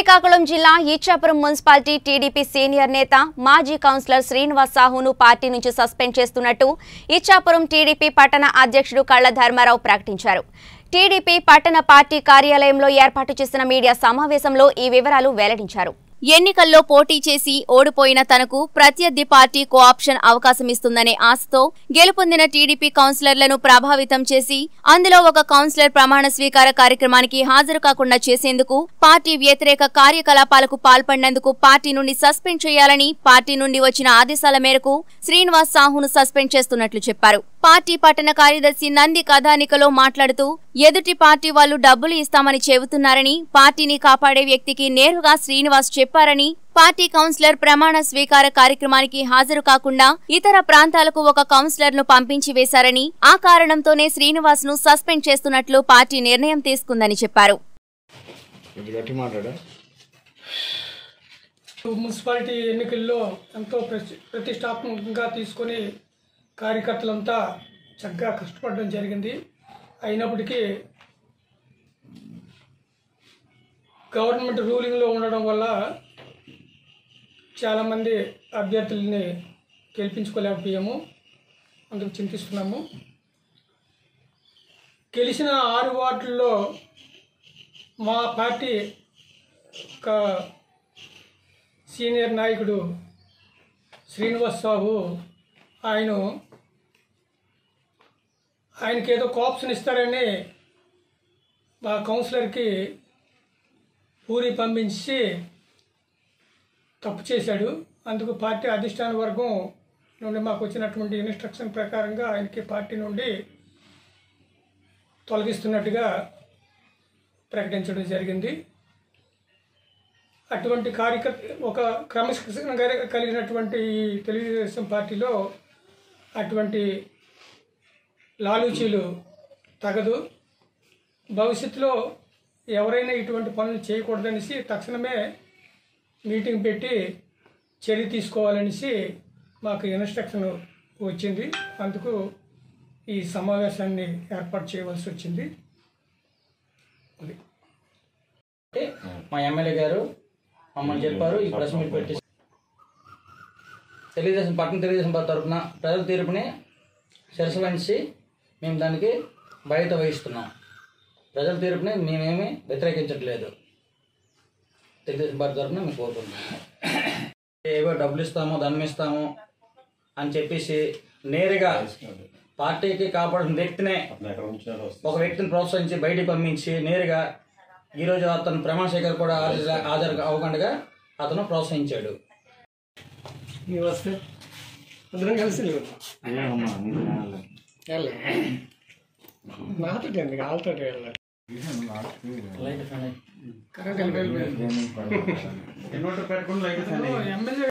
శ్రీకాకుళం జిల్లా ఈచ్చాపురం municipality TDP senior నేత మాజీ కౌన్సిలర్ శ్రీనివాస్ సాహును పార్టీ నుంచి సస్పెండ్ చేస్తున్నట్టు ఇచ్చాపురం టీడీపీ పట్టణ అధ్యక్షుడు కళ్ల ధర్మారావు ప్రకటించారు టీడీపీ పట్టణ పార్టీ కార్యాలయంలో ఏర్పాటు చేసిన మీడియా సమావేశంలో ఈ వివరాలు వెల్లడించారు ఎన్నికల్లో పోటీ చేసి ఓడిపోయిన తనకు ప్రత్యర్థి పార్టీ కోఆప్షన్ అవకాశం ఇస్తుందనే ఆశతో గెలుపొందిన టీడీపీ కౌన్సిలర్లను ప్రభావితం చేసి అందులో ఒక కౌన్సిలర్ ప్రమాణ స్వీకార కార్యక్రమానికి హాజరు కాకుండా చేసేందుకు పార్టీ వ్యతిరేక కార్యకలాపాలకు పాల్పడినందుకు పార్టీ నుండి సస్పెండ్ చేయాలని పార్టీ నుండి వచ్చిన ఆదేశాల మేరకు శ్రీనివాస్ సాహును సస్పెండ్ చేస్తున్నట్లు చెప్పారు పార్టీ పట్టణ కార్యదర్శి నంది కథానికలో మాట్లాడుతూ ఎదుటి పార్టీ వాళ్ళు డబ్బులు ఇస్తామని చెబుతున్నారని పార్టీని కాపాడే వ్యక్తికి నేరుగా శ్రీనివాస్ చెప్పారని పార్టీ కౌన్సిలర్ ప్రమాణ స్వీకార కార్యక్రమానికి హాజరు కాకుండా ఇతర ప్రాంతాలకు ఒక కౌన్సిలర్ ను పంపించి వేశారని ఆ కారణంతోనే శ్రీనివాస్ ను సస్పెండ్ చేస్తున్నట్లు పార్టీ నిర్ణయం తీసుకుందని చెప్పారు కొంచెం గట్టి మాట్లాడా మున్సిపాలిటీ ఎన్నికల్లో ఎంతో ప్రతి ప్రతిష్టాత్మకంగా తీసుకొని కార్యకర్తలంతా చక్కగా కష్టపడడం జరిగింది అయినప్పటికీ గవర్నమెంట్ రూలింగ్లో ఉండడం వల్ల చాలామంది అభ్యర్థుల్ని గెలిపించుకోలేకపోయాము అందుకు చింతిస్తున్నాము గెలిచిన ఆరు వార్డుల్లో మా పార్టీ ఒక సీనియర్ నాయకుడు శ్రీనివాస్ సాహు ఆయన ఆయనకి ఏదో కోప్షన్ ఇస్తారని మా కౌన్సిలర్కి ఊరి పంపించి తప్పు చేశాడు అందుకు పార్టీ అధిష్టాన వర్గం నుండి మాకు వచ్చినటువంటి ఇన్స్ట్రక్షన్ ప్రకారంగా ఆయనకి పార్టీ నుండి తొలగిస్తున్నట్టుగా ప్రకటించడం జరిగింది అటువంటి కార్యకర్త ఒక క్రమశిక్షణ గరి- కలిగినటువంటి ఈ తెలుగుదేశం పార్టీలో అటువంటి లాలూచీలు తగదు భవిష్యత్తులో ఎవరైనా ఇటువంటి పనులు చేయకూడదనేసి తక్షణమే మీటింగ్ పెట్టి చర్య తీసుకోవాలనేసి మాకు ఇన్స్ట్రక్షన్ వచ్చింది అందుకు ఈ సమావేశాన్ని ఏర్పాటు చేయవలసి వచ్చింది అది మా ఎమ్మెల్యే గారు మమ్మల్ని చెప్పారు ఈ ప్రెస్ మీట్ పెట్టి తెలుగుదేశం పట్టణ తెలుగుదేశం పార్టీ తరఫున ప్రజల తీర్పుని శిరసవహించి మేము దానికి బయట వహిస్తున్నాం ప్రజల తీర్పుని మేమేమి వ్యతిరేకించట్లేదు తెలుగుదేశం పార్టీ తరఫున మేము కోరుకుంటున్నాం ఏవో డబ్బులు ఇస్తాము ధనం ఇస్తాము అని చెప్పేసి నేరుగా పార్టీకి కాపాడిన వ్యక్తినే ఒక వ్యక్తిని ప్రోత్సహించి బయటికి పంపించి నేరుగా ఈరోజు అతను ప్రమాణ స్వీకారం కూడా హాజరు హాజరు అవ్వకుండా అతను ప్రోత్సహించాడు నీవు వస్తే అందరం కలిసి లేవు ఏమమ్మా నీకు రాలే. నాతో ఎందుకు వాళ్ళతో వెళ్ళాలి కరెంట్ వెళ్ళిపోయింది దేనికి పడదు. ఎమ్మెల్యే